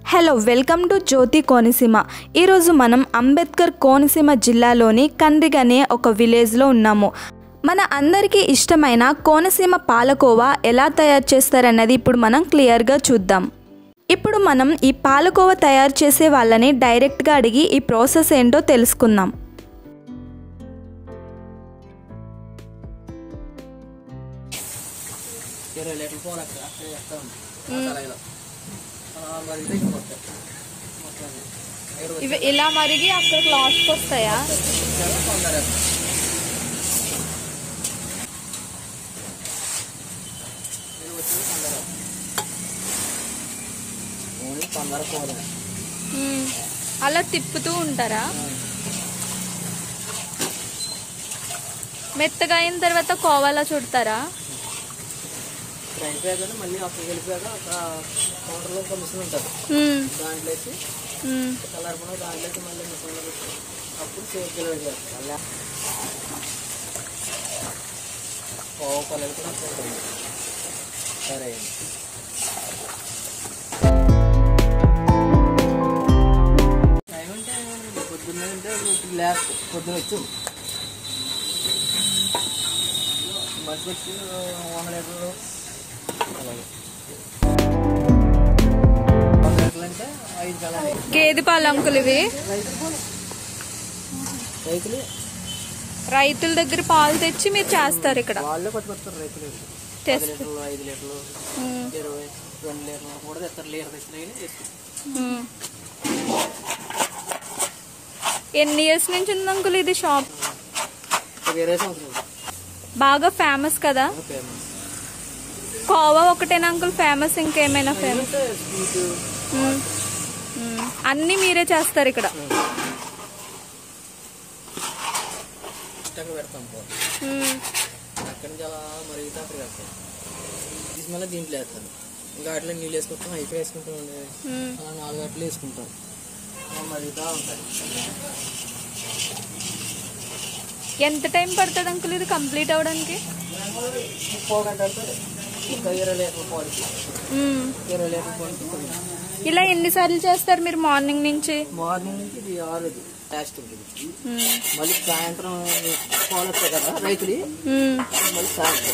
Hello welcome to Jyothi Konaseema ఈరోజు మనం అంబేద్కర్ కోనసీమ జిల్లాలోని కండ్రిగ్ అనే ఒక విలేజ్లో ఉన్నాము మన అందరికీ ఇష్టమైన కోనసీమ పాలకోవా ఎలా తయారు చేస్తారన్నది ఇప్పుడు మనం క్లియర్గా చూద్దాం ఇప్పుడు మనం ఈ పాలకోవా తయారు చేసే వాళ్ళని డైరెక్ట్గా అడిగి ఈ ప్రాసెస్ ఏంటో తెలుసుకుందాం ఇరవై లీటర్ల పాలు అక్కడ అక్కడ వేస్తాం కళాయిలో అలా మరి తెచ్చిపోతాయి మొత్తం అది. ఇరవై ఇవి ఇలా మరిగి అక్కడ లాస్ట్కి వస్తాయా నిమిషాలు పందర వేస్తాం. ఇది వచ్చి పందర ఓన్లీ పందర పాలు అలా తిప్పుతూ ఉంటారా మెత్తగా అయిన తర్వాత కోవాలా చుడతారా ఇక్కడ అయిపోయాక మళ్ళీ అక్కడికి వెళ్ళిపోయాక అక్కడ కౌంటర్లో ఒక మిషన్ ఉంటుంది దాంట్లో వేసి కలర్ కూడా దాంట్లో వేసి మళ్ళీ మిషన్లో పెట్టి అప్పుడు సేవ్ కిలో చేస్తాం పావు కలర్ కూడా ఉంటుంది. సరే అండి టైం అంటే ఏముంది? పొద్దున్న అంటే ఇప్పుడు లేక పొద్దున వచ్చాం బస్ వచ్చి వంద లీటర్లు అలాగే వంద లీటర్లు అంటే ఐదు కలాలి గేదె పాలు అంకులు ఇవి రైతులు పోనీ. రైతులు రైతుల దగ్గర పాలు తెచ్చి మీరు చేస్తారు ఇక్కడ వాళ్ళే పట్టుకొస్తారు రైతులు పది తెస్తారు లీటర్లు ఐదు లీటర్లు ఉమ్, ఇరవై రెండు లీటర్లు కూడా తెస్తారు లీటర్ తెచ్చిన వేసుకుంటారు ఉమ్. ఎన్ని ఇయర్స్ నుంచి ఉంది అంకుల్ ఇది షాప్ ఒక ఇరవై సంవత్సరాలు బాగా ఫేమస్ కదా ఫేమస్ కోవా ఒకటేనా అంకుల్ ఫేమస్ ఇంకేమైనా ఫేమస్ అంటే స్వీట్ అన్ని మీరే చేస్తారు ఇక్కడ ఇష్టంగా పెడతాం పో ఉమ్, అక్కడి నుంచి అలా మరుగుతా అక్కడికి వెళ్తాం తీసి మళ్ళీ దీంట్లో వేస్తాను ఇంకా అట్లా నీళ్ళు వేసుకుంటాం అయిపోయి వేసుకుంటాం అండి ఉమ్. అలా నాలుగు అట్లు వేసుకుంటాం అలా మరుగుతా ఉంటాయి ఎంత టైం పడుతుంది అంకుల్ ఇది కంప్లీట్ అవడానికి పావు గంట పడుతుంది ఇంకా ఇరవై లీటర్ పాలకి ఉమ్. ఇరవై లీటర్ పాలకి కొన్ని. ఇలా ఎన్నిసార్లు చేస్తారు మీరు మార్నింగ్ నుంచి మార్నింగ్ నుంచి ఇది ఆరుది లాస్ట్ ఉంటుంది ఉమ్, మళ్ళీ సాయంత్రం పాలు వస్తాయి కదా రైతులు ఉమ్. మళ్ళీ సాయంత్రం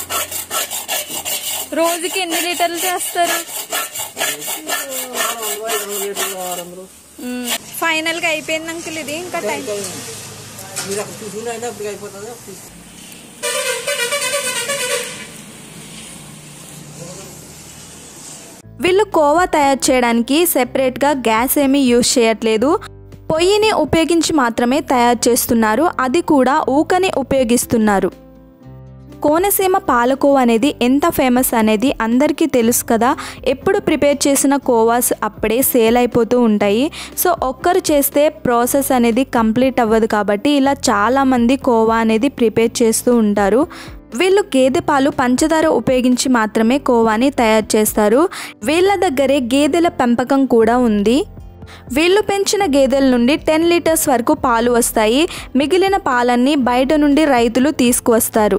రోజుకి ఎన్ని లీటర్లు చేస్తారు నాలుగు వందలు, ఐదు వందలు లీటర్లు ఆరు వందలు ఫైనల్ గా అయిపోయింది అంకుల్ ఇది ఇంకా టైం మీరు అక్కడ చూసుకుంటే అంటే అప్పటికి అయిపోతుంది అప్పుడు తీసు- వీళ్ళు కోవా తయారు చేయడానికి సెపరేట్గా గ్యాస్ ఏమీ యూజ్ చేయట్లేదు పొయ్యిని ఉపయోగించి మాత్రమే తయారు చేస్తున్నారు అది కూడా ఊకని ఉపయోగిస్తున్నారు కోనసీమ పాలకోవా అనేది ఎంత ఫేమస్ అనేది అందరికీ తెలుసు కదా ఎప్పుడు ప్రిపేర్ చేసిన కోవాస్ అప్పుడే సేల్ అయిపోతూ ఉంటాయి సో ఒక్కరు చేస్తే ప్రాసెస్ అనేది కంప్లీట్ అవ్వదు కాబట్టి ఇలా చాలామంది కోవా అనేది ప్రిపేర్ చేస్తూ ఉంటారు వీళ్ళు గేదె పాలు పంచదార ఉపయోగించి మాత్రమే కోవాని తయారు చేస్తారు వీళ్ళ దగ్గరే గేదెల పెంపకం కూడా ఉంది వీళ్ళు పెంచిన గేదెల నుండి టెన్ లీటర్స్ వరకు పాలు వస్తాయి మిగిలిన పాలన్నీ బయట నుండి రైతులు తీసుకువస్తారు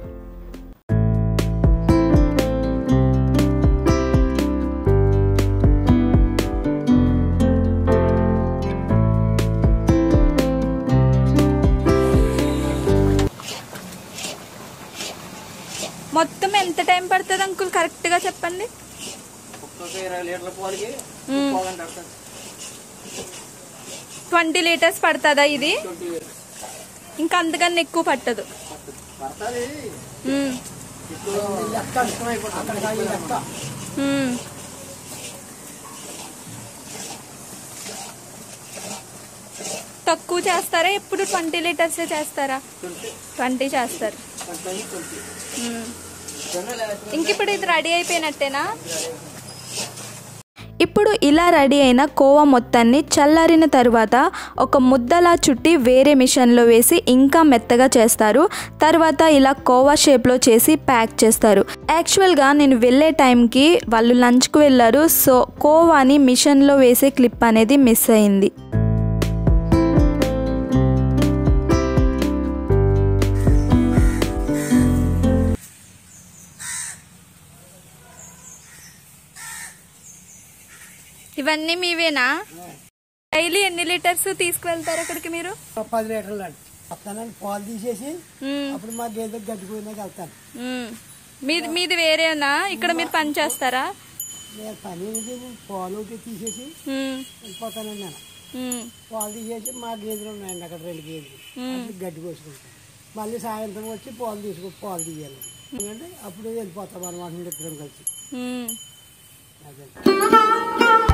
మొత్తం ఎంత టైం పడుతుంది అంకుల్ కరెక్ట్గా చెప్పండి ఒక్కొక్క ఇరవై లీటర్ల పాలకి మ్మ్. పావు గంట పడుతుంది ట్వంటీ లీటర్స్ పడుతుందా ఇది ట్వంటీ ఇంకా అంతకన్నా ఎక్కువ పట్టదు పడుతుంది మ్మ్. ఇప్పుడు లెక్క ఇష్టం అయిపోతుంది లెక్క మ్మ్. తక్కువ చేస్తారా ఎప్పుడు ట్వంటీ లీటర్స్ చేస్తారా ట్వంటీ ట్వంటీ చేస్తారు ట్వంటీ ట్వంటీ మ్మ్. జొన్న లేకపోతే ఇంక ఇప్పుడు ఇది రెడీ అయిపోయినట్టేనా ఇప్పుడు ఇలా రెడీ అయిన కోవా మొత్తాన్ని చల్లారిన తర్వాత ఒక ముద్దలా చుట్టి వేరే మిషన్లో వేసి ఇంకా మెత్తగా చేస్తారు తర్వాత ఇలా కోవా షేప్లో చేసి ప్యాక్ చేస్తారు యాక్చువల్గా నేను వెళ్ళే టైంకి వాళ్ళు లంచ్కి వెళ్ళారు సో కోవాని మిషన్లో వేసే క్లిప్ అనేది మిస్ అయింది ఇవన్నీ మీవేనా డైలీ ఎన్ని లీటర్స్ తీసుకువెళ్తారు అక్కడికి మీరు ఒక పది లీటర్లు అండి వస్తానని పాలు తీసేసి మ్మ్. అప్పుడు మా గేదె గడ్డిపోయినాక వెళ్తాను మ్మ్. మీది మీది వేరేనా ఇక్కడ మీరు పని చేస్తారా నేను పని ఏమిటి పాలు ఒకటి తీసేసి మ్మ్. వెళ్ళిపోతానండి నేను మ్మ్. పాలు తీసేసి మా గేదెలు ఉన్నాయండి అక్కడ రెండు గేదెలు అప్పుడు గడ్డి కోసుకుంటాం మళ్ళీ సాయంత్రం వచ్చి పాలు తీసుకో పాలు తీయాలి ఎందుకంటే అప్పుడు వెళ్ళిపోతాం అనమాట ఇద్దరం కలిసి మ్మ్. అదే